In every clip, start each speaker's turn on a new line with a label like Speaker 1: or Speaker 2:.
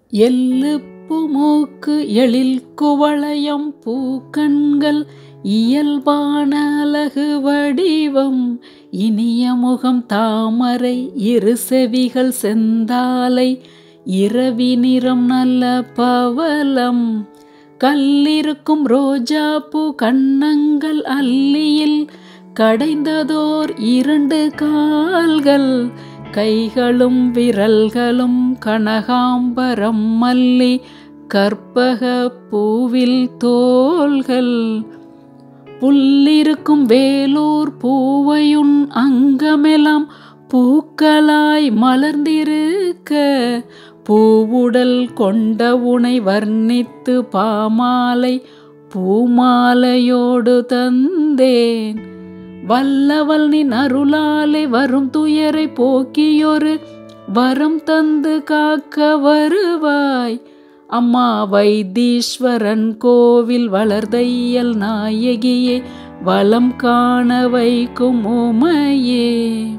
Speaker 1: எள்ளுப்பு மூக்கு எழில் குவளையம் பூக்கண்கள் இயல்பான அழகு வடிவம் இனிய முகம் தாமரை இரு செவிகள் செந்தாலை இரவி நிறம் நல்ல பவளம் கல்லிருக்கும் ரோஜா பூ கண்ணங்கள் அல்லியில் கடைந்ததோர் இரண்டு கால்கள் கைகளும் விரல்களும் கனகாம்பரம் மல்லி கற்பக பூவில் தோள்கள் புல்லிருக்கும் வேலூர் பூவையுன் அங்கமெல்லாம் பூக்களாய் மலர்ந்திருக்க பூவுடல் கொண்ட உனை வர்ணித்து பாமாலை பூமாலையோடு தந்தேன் வல்லவல் நின் அருளாலே வரும் துயரை போக்கியொரு வரம் தந்து காக்க வருவாய் அம்மா வைத்தீஸ்வரன் கோவில் வளர்தையல் நாயகியே வளம் காண வைக்கும் உமையே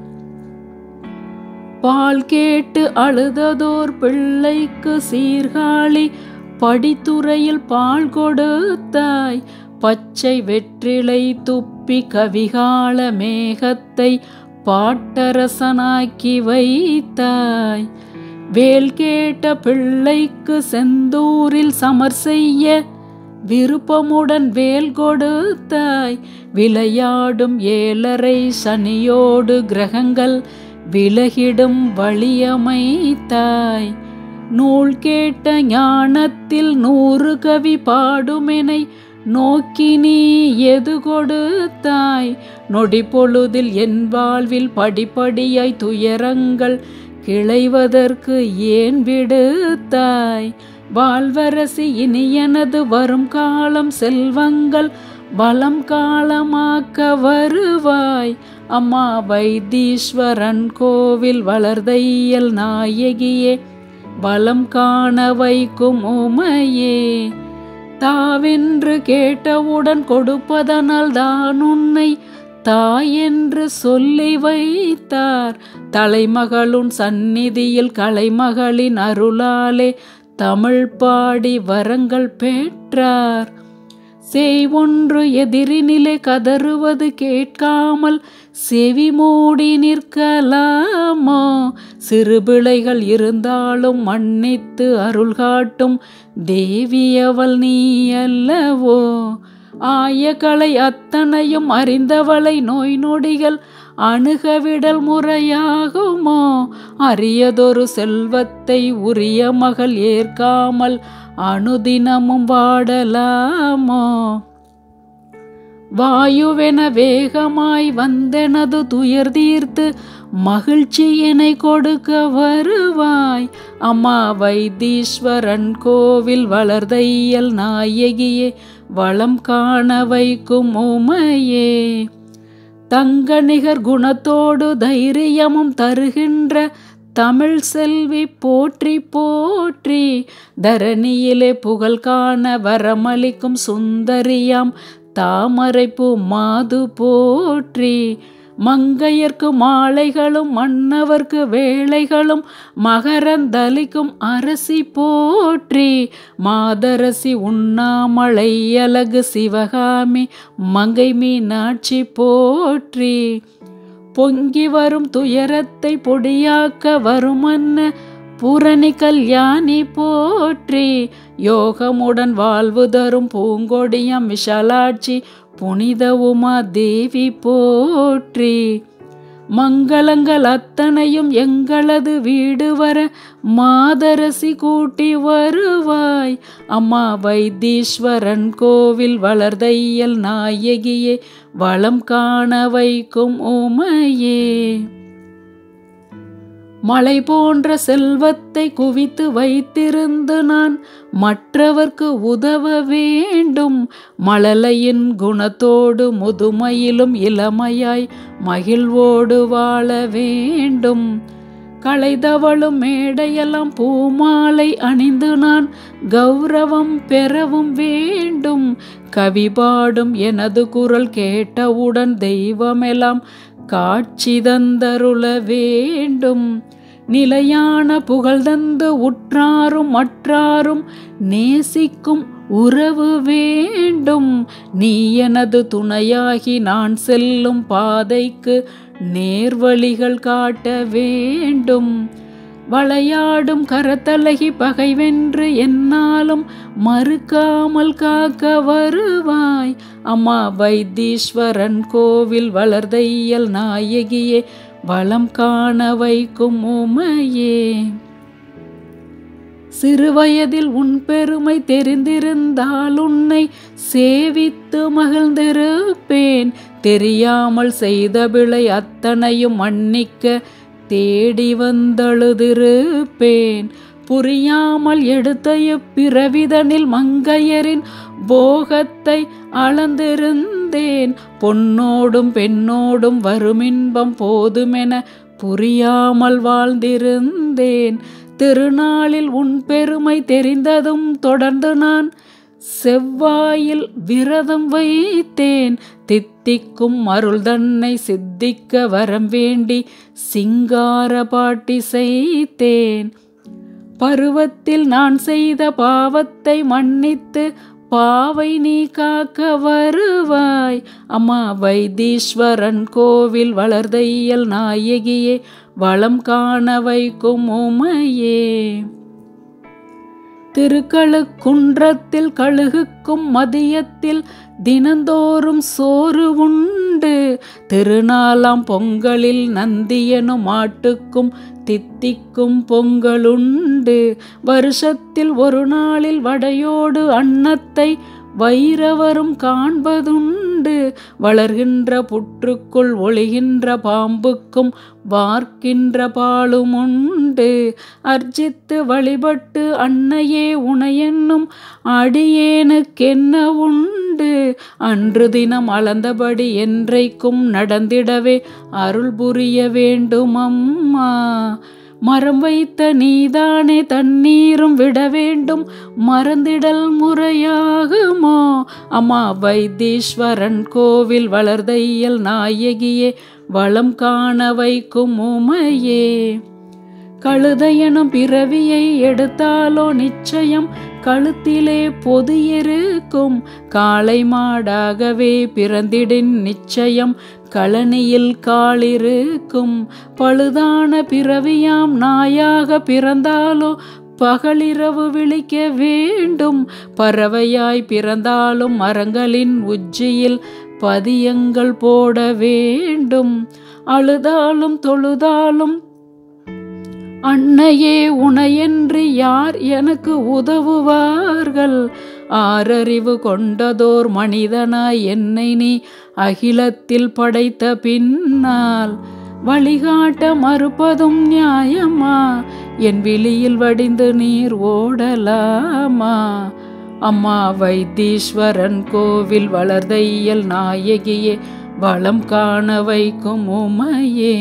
Speaker 1: பால் கேட்டு அழுததோர் பிள்ளைக்கு சீர்காழி படித்துறையில் பால் கொடுத்தாய் பச்சை வெற்றிலை துப்பி கவிகால மேகத்தை பாட்டரசனாக்கி வைத்தாய் வேல் கேட்ட பிள்ளைக்கு செந்தூரில் சமர் செய்ய விருப்பமுடன் வேல் கொடுத்தாய் விளையாடும் ஏழரை சனியோடு கிரகங்கள் விலகிடும் வழியமைத்தாய் நூல் கேட்ட ஞானத்தில் நூறு கவி பாடுமெனை நோக்கி நீ எது கொடுத்தாய் நொடி பொழுதில் என் வாழ்வில் படிப்படியாய் துயரங்கள் கிளைவதற்கு ஏன் விடுத்தாய் வாழ்வரசி இனி எனது வரும் காலம் செல்வங்கள் வளம் காலமாக்க வருவாய் அம்மா வைத்தீஸ்வரன் கோவில் வளர்தையல் நாயகியே வளம் காண வைக்கும் உமையே தாவென்று கேட்டவுடன் கொடுப்பதனால் தான் உன்னை தாய் என்று சொல்லி வைத்தார் தலைமகளுன் சந்நிதியில் கலைமகளின் அருளாலே தமிழ் பாடி வரங்கள் பெற்றார் செய் ஒன்று எதிரினிலே கதறுவது கேட்காமல் செவி மூடி நிற்கலாமோ சிறுபிளைகள் இருந்தாலும் மன்னித்து அருள் காட்டும் தேவியவள் நீ அல்லவோ ஆயக்கலை அத்தனையும் அறிந்தவளை நோய் நொடிகள் அணுகவிடல் முறையாகுமோ அரியதொரு செல்வத்தை உரிய மகள் ஏற்காமல் அனுதினமும் வாடலாமோ வாயுவென வேகமாய் வந்தெனது துயர் தீர்த்து மகிழ்ச்சியினை கொடுக்க வருவாய் அம்மா வைத்தீஸ்வரன் கோவில் வளர்தையல் நாயகியே வளம் காண வைக்கும் உமையே தங்க நிகர் குணத்தோடு தைரியமும் தருகின்ற தமிழ் செல்வி போற்றி போற்றி தரணியிலே புகழ் காண வரமளிக்கும் சுந்தரியாம் தாமரைப்பூ மாது போற்றி மங்கையர்க்கு மாலைகளும் மன்னவர்க்கு வேலைகளும் மகரந்தளிக்கும் அரசி போற்றி மாதரசி உண்ணாமலை அழகு சிவகாமி மங்கை மீனாட்சி போற்றி பொங்கி வரும் துயரத்தை பொடியாக்க வருமன்ன பூரணி கல்யாணி போற்றி யோகமுடன் வாழ்வு தரும் பூங்கொடியம் விஷாலாட்சி புனித உமா தேவி போற்றி மங்களங்கள் அத்தனையும் எங்களது வீடு வர மாதரசி கூட்டி வருவாய் அம்மா வைத்தீஸ்வரன் கோவில் வளர்தையல் நாயகியே வளம் காண வைக்கும் உமையே மலை போன்ற செல்வத்தை குவித்து வைத்திருந்து நான் மற்றவர்க்கு உதவ வேண்டும் மழலையின் குணத்தோடு முதுமையிலும் இளமையாய் மகிழ்வோடு வாழ வேண்டும் களைதவளும் மேடையெல்லாம் பூமாலை அணிந்து நான் கௌரவம் பெறவும் வேண்டும் கவி பாடும் எனது குரல் கேட்டவுடன் தெய்வமெல்லாம் காட்சி தந்தருள வேண்டும் நிலையான புகழ் தந்து உற்றாரும் மற்றாரும் நேசிக்கும் உறவு வேண்டும் நீ எனது துணையாகி நான் செல்லும் பாதைக்கு நேர்வழிகள் காட்ட வேண்டும் வளையாடும் கரத்தலகி பகை வென்று என்னாலும் மறுக்காமல் காக்க வருவாய் அம்மா வைத்தீஸ்வரன் கோவில் வளர்தையல் நாயகியே வளம் காண வைக்கும் உமையே சிறுவயதில் உன் பெருமை தெரிந்திருந்தால் உன்னை சேவித்து மகிழ்ந்திருப்பேன் தெரியாமல் செய்த பிழை அத்தனையும் மன்னிக்க தேடி வந்தழுதிருப்பேன் புரியாமல் எடுத்த இப்பிறவிதனில் மங்கையரின் போகத்தை அளந்திருந்தேன் பொன்னோடும் பெண்ணோடும் வருமின்பம் போதுமென புரியாமல் வாழ்ந்திருந்தேன் திருநாளில் உன் பெருமை தெரிந்ததும் தொடர்ந்து நான் செவ்வாயில் விரதம் வைத்தேன் தித்திக்கும் அருள் தன்னை சித்திக்க வரம் வேண்டி சிங்கார பாட்டி செய்தேன் பருவத்தில் நான் செய்த பாவத்தை மன்னித்து பாவை நீ காக்க வருவாய் அம்மா வைத்தீஸ்வரன் கோவில் வளர்தையல் நாயகியே வளம் காண வைக்கும் உமையே திருக்களுக்குன்றத்தில் கழுகுக்கும் மதியத்தில் தினந்தோறும் சோறு உண்டு திருநாளாம் பொங்கலில் நந்தியனும் மாட்டுக்கும் தித்திக்கும் பொங்கலுண்டு வருஷத்தில் ஒரு நாளில் வடையோடு அன்னத்தை வைரவரும் காண்பதுண்டு வளர்கின்ற புற்றுக்குள் ஒளிகின்ற பாம்புக்கும் வார்க்கின்ற பாலும் உண்டு அர்ஜித்து வழிபட்டு அன்னையே உனையென்னும் அடியேனுக்கென்ன உண்டு அன்று தினம் அளந்தபடி என்றைக்கும் நடந்திடவே அருள் புரிய வேண்டும் அம்மா மரம் வைத்த நீதானே தண்ணீரும் விட வேண்டும் மறந்திடல் முறையாகுமோ அம்மா வைத்தீஸ்வரன் கோவில் வளர்தையல் நாயகியே வளம் காண வைக்கும் உமையே கழுதையனும் பிறவியை எடுத்தாலோ நிச்சயம் கழுத்திலே பொது இருக்கும் காளை மாடாகவே பிறந்திடின் நிச்சயம் கழனியில் காளிருக்கும் பழுதான பிறவியாம் நாயாக பிறந்தாலோ பகலிரவு விழிக்க வேண்டும் பறவையாய் பிறந்தாலும் மரங்களின் உச்சியில் பதியங்கள் போட வேண்டும் அழுதாலும் தொழுதாலும் அன்னையே உனையன்றி யார் எனக்கு உதவுவார்கள் ஆறறிவு கொண்டதோர் மனிதனாய் என்னை நீ அகிலத்தில் படைத்த பின்னால் வழிகாட்ட மறுப்பதும் நியாயமா என் விழியில் வடிந்து நீர் ஓடலாமா அம்மா வைத்தீஸ்வரன் கோவில் வளர்தையல் நாயகியே வளம் காண வைக்கும் உமையே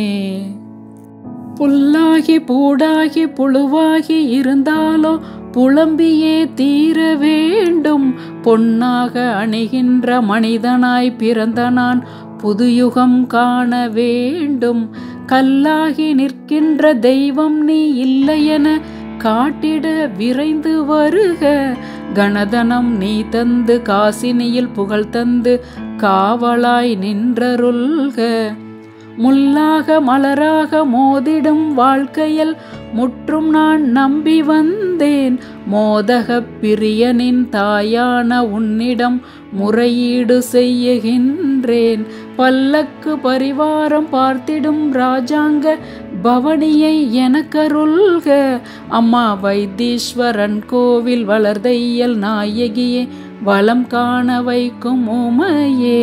Speaker 1: புல்லாகி பூடாகி புழுவாகி இருந்தாலோ புலம்பியே தீர வேண்டும் பொன்னாக அணிகின்ற மனிதனாய் பிறந்த நான் புதுயுகம் காண வேண்டும் கல்லாகி நிற்கின்ற தெய்வம் நீ இல்லையென காட்டிட விரைந்து வருக கணதனம் நீ தந்து காசினியில் புகழ் தந்து காவலாய் நின்றருள்க முள்ளாக மலராக மோதிடும் வாழ்க்கையில் முற்றும் நான் நம்பி வந்தேன் மோதக பிரியனின் தாயான உன்னிடம் முறையீடு செய்யுகின்றேன் பல்லக்கு பரிவாரம் பார்த்திடும் ராஜாங்க பவனியை எனக்கருள்க அம்மா வைத்தீஸ்வரன் கோவில் வளர்தையல் நாயகியே வளம் காண வைக்கும் உமையே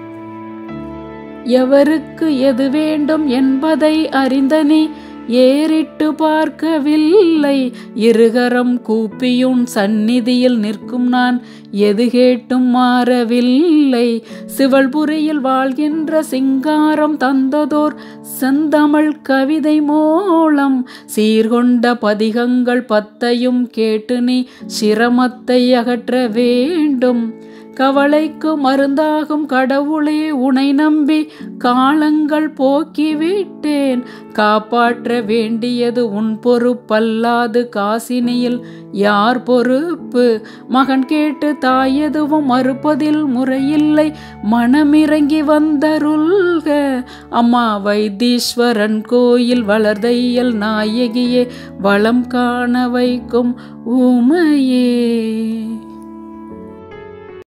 Speaker 1: எவருக்கு எது வேண்டும் என்பதை அறிந்த நீ ஏறிட்டு பார்க்கவில்லை இருகரம் கூப்பியுன் சந்நிதியில் நிற்கும் நான் எது கேட்டும் மாறவில்லை சிவல்புரியில் வாழ்கின்ற சிங்காரம் தந்ததோர் செந்தமிழ் கவிதை மூலம் சீர்கொண்ட பதிகங்கள் பத்தையும் கேட்டு நீ சிரமத்தை அகற்ற வேண்டும் கவலைக்கு மருந்தாகும் கடவுளே உனை நம்பி காலங்கள் போக்கிவிட்டேன் காப்பாற்ற வேண்டியது உன் பொறுப்பல்லாது காசினியில் யார் பொறுப்பு மகன் கேட்டு தாய் எதுவும் மறுப்பதில் முறையில்லை மனமிறங்கி வந்தருள்க அம்மா வைத்தீஸ்வரன் கோயில் வளர்தையல் நாயகியே வளம் காண வைக்கும் உமையே